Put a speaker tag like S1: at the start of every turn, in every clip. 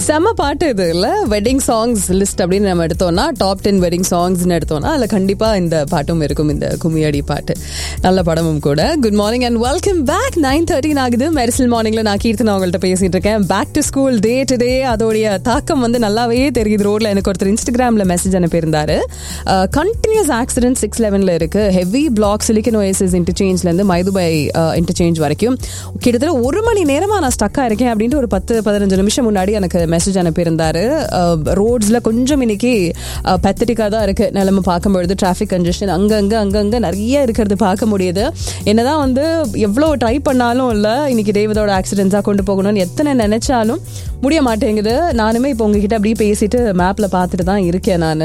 S1: செம பாட்டு இது இல்ல வெட்டிங் சாங்ஸ் லிஸ்ட் அப்படின்னு நம்ம எடுத்தோம்னா டாப் டென் வெட்டிங் சாங்ஸ்னு எடுத்தோம்னா அதில் கண்டிப்பா இந்த பாட்டும் இருக்கும் இந்த கும்மியடி பாட்டு நல்ல படமும் கூட good morning and welcome back nine thirteen ஆகுது மெரிசல் மார்னிங்ல நான் கீர்த்தனா உங்கள்கிட்ட பேசிட்டு இருக்கேன் back to school day to day அதோடைய தாக்கம் வந்து நல்லாவே தெரியுது ரோட்ல எனக்கு ஒருத்தர் இன்ஸ்டாகிராம்ல மெசேஜ் அனுப்பியிருந்தாரு கண்டினியூஸ் ஆக்சிடென்ட் சிக்ஸ் லெவன்ல இருக்கு ஹெவி பிளாக் சிலிக்கன் ஓஎஸ்எஸ் இன்டர்சேஞ்ச்ல இருந்து மைதுபை இன்டர்சேஞ்ச் வரைக்கும் கிட்டத்தட்ட ஒரு மணி நேரமா நான் ஸ்டக்கா இருக்கேன் அப்படின்ட்டு ஒரு பத்து பதினஞ்சு நிமிஷம் முன்னாடி எனக்கு மெசேஜ் அனுப்பியிருந்தாரு ரோட்ஸ்ல கொஞ்சம் இன்னைக்கு பெத்தட்டிக்காக தான் இருக்கு நிலைமை பார்க்கும்பொழுது டிராஃபிக் கன்ஜெஷன் அங்கங்க அங்கங்க நிறைய இருக்கிறது பார்க்க முடியுது என்னதான் வந்து எவ்வளோ ட்ரை பண்ணாலும் இல்லை இன்னைக்கு டேவிதோட ஆக்சிடென்ட்ஸாக கொண்டு போகணும்னு எத்தனை நினைச்சாலும் முடிய மாட்டேங்குது நானுமே இப்போ உங்ககிட்ட அப்படியே பேசிட்டு மேப்ல பார்த்துட்டு தான் இருக்கேன் நான்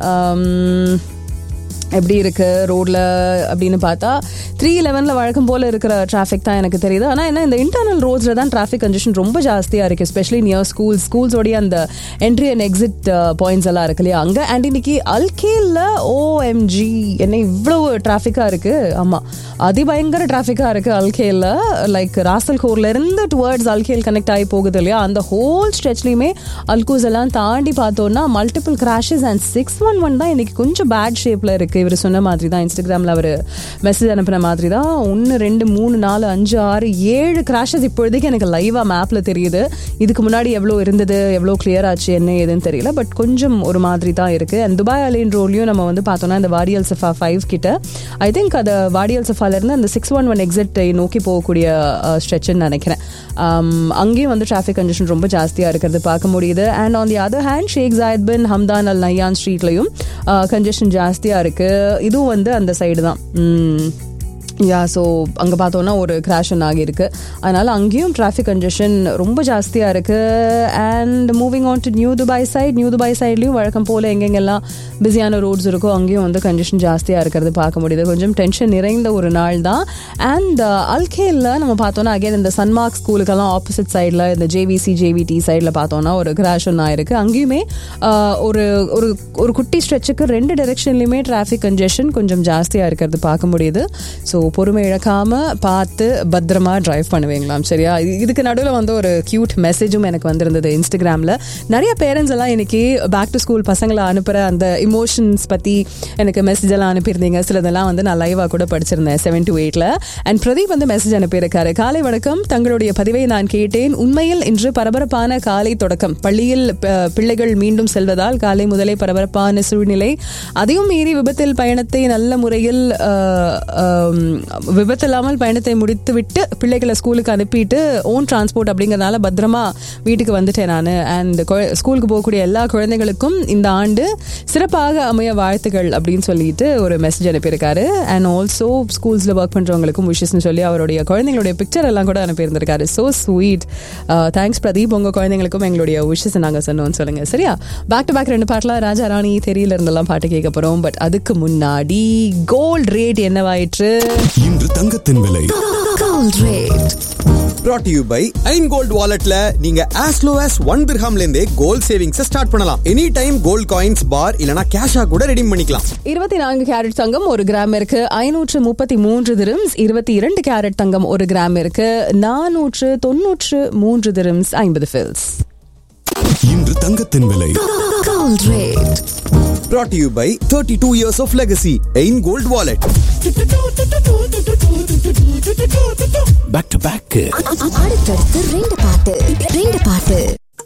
S1: எப்படி இருக்கு ரோட்ல அப்படின்னு பார்த்தா த்ரீ லெவனில் வழக்கம் போல இருக்கிற டிராஃபிக் தான் எனக்கு தெரியுது ஆனால் என்ன இந்த இன்டர்னல் ரோட்ஸில் தான் டிராஃபிக் கன்ஜெஷன் ரொம்ப ஜாஸ்தியாக இருக்குது எஸ்பெஷலி நியர் ஸ்கூல் ஸ்கூல்ஸோடைய அந்த என்ட்ரி அண்ட் எக்ஸிட் பாயிண்ட்ஸ் எல்லாம் இருக்கு இல்லையா அங்கே அண்ட் இன்னைக்கு அல்கேல ஓஎம்ஜி என்ன இவ்வளோ டிராஃபிக்காக இருக்குது ஆமாம் அதிபயங்கர டிராஃபிக்காக இருக்குது அல்கேல லைக் ராசல்கோர்ல இருந்து டுவர்ட்ஸ் அல்கேல் கனெக்ட் ஆகி போகுது இல்லையா அந்த ஹோல் ஸ்ட்ரெச்லையுமே அல்கூஸ் எல்லாம் தாண்டி பார்த்தோம்னா multiple crashes and six one one தான் இன்னைக்கு கொஞ்சம் பேட் ஷேப்பில் இருக்குது இவர் சொன்ன மாதிரி தான் இன்ஸ்டாகிராமில் அவர் மெசேஜ் அனுப்பின மாதிரி தான் ஒன்று ரெண்டு மூணு நாலு அஞ்சு ஆறு ஏழு கிராஷஸ் இப்போதைக்கு எனக்கு லைவாக மேப்பில் தெரியுது இதுக்கு முன்னாடி எவ்வளோ இருந்தது எவ்வளோ கிளியர் ஆச்சு என்ன ஏதுன்னு தெரியல பட் கொஞ்சம் ஒரு மாதிரி தான் இருக்குது அண்ட் துபாய் அலைன் ரோட்லையும் நம்ம வந்து பார்த்தோம்னா இந்த வாடியல் சஃபா ஃபைவ் கிட்ட ஐ திங்க் அந்த வாடியல் சஃபாலேருந்து அந்த சிக்ஸ் ஒன் ஒன் எக்ஸிட்டை நோக்கி போகக்கூடிய ஸ்ட்ரெச்சுன்னு நினைக்கிறேன் அங்கேயும் வந்து டிராஃபிக் கண்டிஷன் ரொம்ப ஜாஸ்தியாக இருக்கிறது பார்க்க முடியுது and on the other hand Sheikh Zayed bin Hamdan Al Nahyan ஸ்ட்ரீட்லையும் கன்ஜெஷன் ஜாஸ்தியாக இருக்குது இதுவும் வந்து அந்த சைடு தான் யா ஸோ அங்கே பார்த்தோன்னா ஒரு கிராஷன் ஆகியிருக்கு அதனால் அங்கேயும் டிராஃபிக் கன்ஜெஷன் ரொம்ப ஜாஸ்தியாக இருக்குது and moving on to new Dubai side new Dubai சைட்லேயும் வழக்கம் போல் எங்கெங்கெல்லாம் பிஸியான ரோட்ஸ் இருக்கோ அங்கேயும் வந்து கன்ஜெஷன் ஜாஸ்தியாக இருக்கிறது பார்க்க முடியுது கொஞ்சம் டென்ஷன் நிறைந்த ஒரு நாள் தான் அண்ட் அல்கேலில் நம்ம பார்த்தோன்னா அகைன் இந்த சன்மார்க் ஸ்கூலுக்கெல்லாம் ஆப்போசிட் சைடில் இந்த ஜேவிசி ஜேவிடி சைடில் பார்த்தோன்னா ஒரு கிராஷ் ஒன்று ஆயிருக்கு அங்கேயுமே ஒரு ஒரு ஒரு குட்டி ஸ்ட்ரெச்சுக்கு ரெண்டு டெரெக்ஷன்லையுமே டிராஃபிக் கன்ஜெஷன் கொஞ்சம் ஜாஸ்தியாக இருக்கிறது பார்க்க முடியுது ஸோ பொறுமை இழக்காம பார்த்து பத்திரமா டிரைவ் பண்ணுவீங்களாம் சரியா இதுக்கு நடுவில் வந்து ஒரு கியூட் மெசேஜும் எனக்கு வந்திருந்தது இன்ஸ்டாகிராமில் நிறைய பேரண்ட்ஸ் எல்லாம் இன்னைக்கு பேக் டு ஸ்கூல் பசங்களை அனுப்புகிற அந்த இமோஷன்ஸ் பற்றி எனக்கு மெசேஜ் எல்லாம் அனுப்பியிருந்தீங்க சிலதெல்லாம் வந்து நான் லைவாக கூட படிச்சிருந்தேன் செவன் டு எயிட்டில் அண்ட் பிரதீப் வந்து மெசேஜ் அனுப்பியிருக்காரு காலை வணக்கம் தங்களுடைய பதிவை நான் கேட்டேன் உண்மையில் இன்று பரபரப்பான காலை தொடக்கம் பள்ளியில் பிள்ளைகள் மீண்டும் செல்வதால் காலை முதலே பரபரப்பான சூழ்நிலை அதையும் மீறி விபத்தில் பயணத்தை நல்ல முறையில் விபத்து இல்லாமல் பயணத்தை முடித்து விட்டு பிள்ளைகளை ஸ்கூலுக்கு அனுப்பிட்டு ஓன் டிரான்ஸ்போர்ட் அப்படிங்கிறதுனால பத்திரமா வீட்டுக்கு வந்துட்டேன் நான் அண்ட் ஸ்கூலுக்கு போகக்கூடிய எல்லா குழந்தைகளுக்கும் இந்த ஆண்டு சிறப்பாக அமைய வாழ்த்துக்கள் அப்படின்னு சொல்லிட்டு ஒரு மெசேஜ் அனுப்பியிருக்காரு அண்ட் ஆல்சோ ஸ்கூல்ஸில் ஒர்க் பண்ணுறவங்களுக்கும் விஷஸ்னு சொல்லி அவருடைய குழந்தைங்களுடைய பிக்சர் எல்லாம் கூட அனுப்பியிருந்திருக்காரு ஸோ ஸ்வீட் தேங்க்ஸ் பிரதீப் உங்கள் குழந்தைங்களுக்கும் எங்களுடைய விஷஸ் நாங்கள் சொன்னோம்னு சொல்லுங்கள் சரியா பேக் டு பேக் ரெண்டு பாட்டெலாம் ராஜா ராணி தெரியல இருந்தெல்லாம் பாட்டு கேட்க போகிறோம் பட் அதுக்கு முன்னாடி கோல்ட் ரேட் என்னவாயிற்று
S2: இன்று தங்கத்தின் விலை
S3: Gold rate.
S4: brought to you by Ain gold வாலெட்ல நீங்க as low as ஒன் திர்ஹாம்ல இருந்தே கோல்ட் சேவிங்ஸ் ஸ்டார்ட் பண்ணலாம் any time gold coins bar இல்லனா கேஷா கூட ரெடீம் பண்ணிக்கலாம்
S1: இருபத்தி நான்கு கேரட் தங்கம் ஒரு கிராம் இருக்கு ஐநூற்று முப்பத்தி மூன்று திரம்ஸ் இருபத்தி இரண்டு கேரட் தங்கம் ஒரு கிராம் இருக்கு நானூற்று தொன்னூற்று மூன்று திரம்ஸ் ஐம்பது ஃபில்ஸ்
S2: இன்று தங்கத்தின் விலை
S3: Gold rate.
S4: brought to you by 32 years of legacy Ain gold wallet
S2: back to back
S3: அடுத்தடுத்து ரெண்டு பாட்டு ரெண்டு பாட்டு